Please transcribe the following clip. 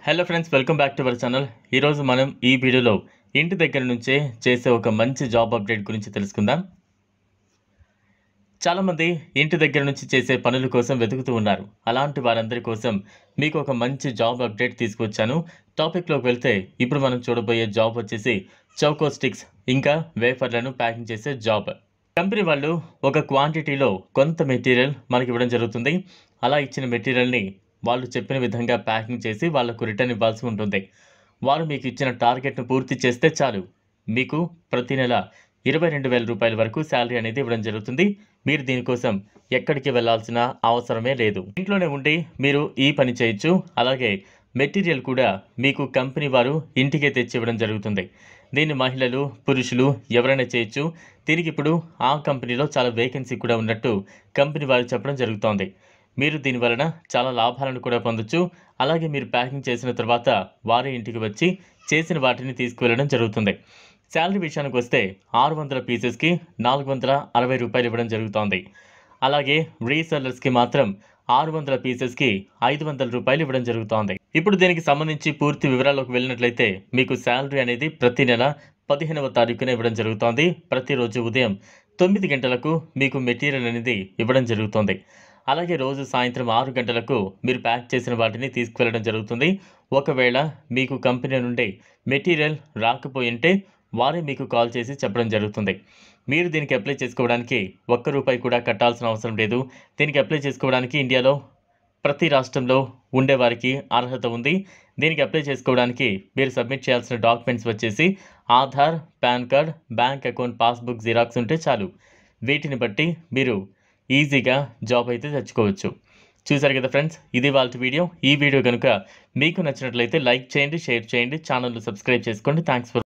hello friends welcome back to our channel ఈరోజు మనం ఈ వీడియోలో ఇంటి దగ్గర నుంచే చేసే ఒక మంచి జాబ్ అప్డేట్ గురించి తెలుసుకుందాం చాలామంది ఇంటి దగ్గర నుంచి చేసే పనుల కోసం వెతుకుతూ ఉన్నారు అలాంటి వారందరి కోసం మీకు ఒక మంచి జాబ్ అప్డేట్ తీసుకొచ్చాను టాపిక్లోకి వెళ్తే ఇప్పుడు మనం చూడబోయే జాబ్ వచ్చేసి చౌకో స్టిక్స్ ఇంకా వేఫర్లను ప్యాకింగ్ చేసే జాబ్ కంపెనీ వాళ్ళు ఒక క్వాంటిటీలో కొంత మెటీరియల్ మనకి ఇవ్వడం జరుగుతుంది అలా ఇచ్చిన మెటీరియల్ని వాళ్ళు చెప్పిన విధంగా ప్యాకింగ్ చేసి వాళ్ళకు రిటర్న్ ఇవ్వాల్సి ఉంటుంది వారు మీకు ఇచ్చిన టార్గెట్ను పూర్తి చేస్తే చాలు మీకు ప్రతి నెల ఇరవై రెండు వేల రూపాయల వరకు శాలరీ అనేది ఇవ్వడం జరుగుతుంది మీరు దీనికోసం ఎక్కడికి వెళ్ళాల్సిన అవసరమే లేదు ఇంట్లోనే ఉండి మీరు ఈ పని చేయొచ్చు అలాగే మెటీరియల్ కూడా మీకు కంపెనీ వారు ఇంటికే తెచ్చి ఇవ్వడం జరుగుతుంది దీన్ని మహిళలు పురుషులు ఎవరైనా చేయొచ్చు దీనికి ఇప్పుడు ఆ కంపెనీలో చాలా వేకెన్సీ కూడా ఉన్నట్టు కంపెనీ వారు చెప్పడం జరుగుతోంది మీరు దీని వలన చాలా లాభాలను కూడా పొందొచ్చు అలాగే మీరు ప్యాకింగ్ చేసిన తర్వాత వారి ఇంటికి వచ్చి చేసిన వాటిని తీసుకువెళ్ళడం జరుగుతుంది శాలరీ విషయానికి వస్తే ఆరు వందల పీసెస్కి నాలుగు వందల అరవై రూపాయలు ఇవ్వడం జరుగుతోంది అలాగే రీసెల్లర్స్కి మాత్రం ఆరు వందల పీసెస్కి ఐదు వందల రూపాయలు ఇవ్వడం జరుగుతోంది ఇప్పుడు దీనికి సంబంధించి పూర్తి వివరాల్లోకి వెళ్ళినట్లయితే మీకు శాలరీ అనేది ప్రతి నెల పదిహేనవ తారీఖున ఇవ్వడం జరుగుతోంది ప్రతిరోజు ఉదయం తొమ్మిది గంటలకు మీకు మెటీరియల్ అనేది ఇవ్వడం జరుగుతుంది అలాగే రోజు సాయంత్రం ఆరు గంటలకు మీరు ప్యాక్ చేసిన వాటిని తీసుకువెళ్ళడం జరుగుతుంది ఒకవేళ మీకు కంపెనీ నుండి మెటీరియల్ రాకపోయింటే వారే మీకు కాల్ చేసి చెప్పడం జరుగుతుంది మీరు దీనికి అప్లై చేసుకోవడానికి ఒక్క రూపాయి కూడా కట్టాల్సిన అవసరం లేదు దీనికి అప్లై చేసుకోవడానికి ఇండియాలో ప్రతి రాష్ట్రంలో ఉండేవారికి అర్హత ఉంది దీనికి అప్లై చేసుకోవడానికి మీరు సబ్మిట్ చేయాల్సిన డాక్యుమెంట్స్ వచ్చేసి Aadhaar PAN card bank account passbook xerox ఉంటే చాలు వీటిని బట్టి మీరు ఈజీగా జాబ్ అయితే తెచ్చుకోవచ్చు చూసారు కదా ఫ్రెండ్స్ ఇది వాళ్ళ వీడియో ఈ వీడియో కనుక మీకు నచ్చినట్లయితే లైక్ చేయండి షేర్ చేయండి ఛానల్ను సబ్స్క్రైబ్ చేసుకోండి థ్యాంక్స్ ఫర్